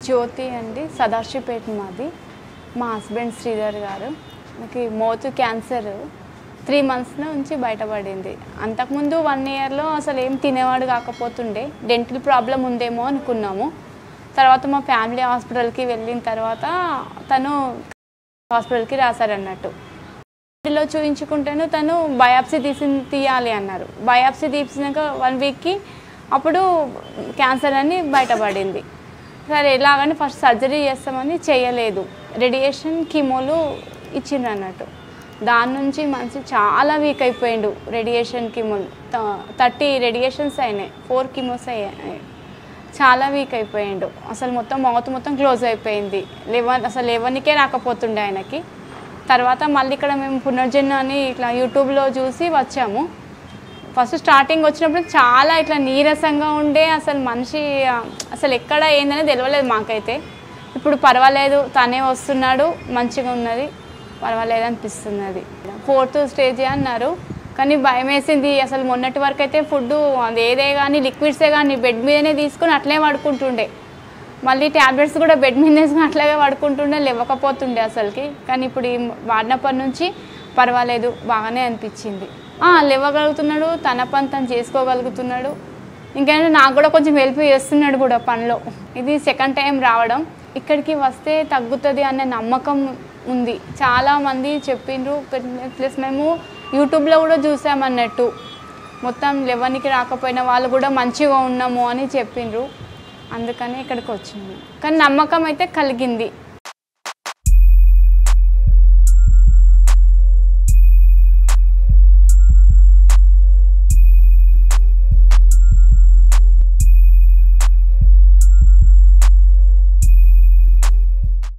జ్యోతి అండి సదాశివపేట మాది మా హస్బెండ్ శ్రీధర్ గారు నాకు మోతు క్యాన్సర్ త్రీ మంత్స్ నుంచి బయటపడింది అంతకుముందు వన్ ఇయర్లో అసలు ఏం తినేవాడు కాకపోతుండే డెంటల్ ప్రాబ్లం ఉందేమో అనుకున్నాము తర్వాత మా ఫ్యామిలీ హాస్పిటల్కి వెళ్ళిన తర్వాత తను హాస్పిటల్కి రాశారన్నట్టు లో చూపించుకుంటేను తను బయాప్సీ తీసి తీయాలి అన్నారు బయాప్సీ తీసినాక వన్ వీక్కి అప్పుడు క్యాన్సర్ అని బయటపడింది సరే ఎలాగని ఫస్ట్ సర్జరీ చేస్తామని చేయలేదు రేడియేషన్ కీమోలు ఇచ్చిండ్రు అన్నట్టు దాని నుంచి మనిషి చాలా వీక్ అయిపోయిండు రేడియేషన్ కీమోలు థర్టీ రేడియేషన్స్ అయినాయి ఫోర్ కీమోస్ అయ్యాయి చాలా వీక్ అయిపోయిండు అసలు మొత్తం మౌత్ మొత్తం క్లోజ్ అయిపోయింది లేవ అసలు లేవనికే రాకపోతుండే ఆయనకి తర్వాత మళ్ళీ ఇక్కడ మేము పునర్జన్మ అని ఇట్లా యూట్యూబ్లో చూసి వచ్చాము ఫస్ట్ స్టార్టింగ్ వచ్చినప్పుడు చాలా ఇట్లా నీరసంగా ఉండే అసలు మనిషి ఆ, అసలు ఎక్కడ ఏందని తెలియలేదు మాకైతే ఇప్పుడు పర్వాలేదు తనే వస్తున్నాడు మంచిగా ఉన్నది పర్వాలేదు అనిపిస్తున్నది ఫోర్త్ స్టేజ్ అన్నారు కానీ భయం వేసింది అసలు మొన్నటి వరకు అయితే ఫుడ్ అది ఏదే కానీ లిక్విడ్సే కానీ బెడ్ మీదనే తీసుకుని అట్లే పడుకుంటుండే మళ్ళీ ట్యాబ్లెట్స్ కూడా బెడ్ మీద వేసుకుని అట్లాగే పడుకుంటుండే లేవకపోతుండే అసలుకి కానీ ఇప్పుడు ఈ వాడినప్పటి నుంచి పర్వాలేదు బాగానే అనిపించింది ఆ, లేవగలుగుతున్నాడు తన పని తను చేసుకోగలుగుతున్నాడు ఇంకేంటంటే నాకు కూడా కొంచెం హెల్ప్ చేస్తున్నాడు కూడా పనిలో ఇది సెకండ్ టైం రావడం ఇక్కడికి వస్తే తగ్గుతుంది అనే నమ్మకం ఉంది చాలామంది చెప్పిండ్రు ప్లస్ మేము యూట్యూబ్లో కూడా చూసామన్నట్టు మొత్తం లెవెన్కి రాకపోయిన వాళ్ళు కూడా మంచిగా ఉన్నాము అని చెప్పిండ్రు అందుకని ఇక్కడికి వచ్చింది కానీ నమ్మకం అయితే కలిగింది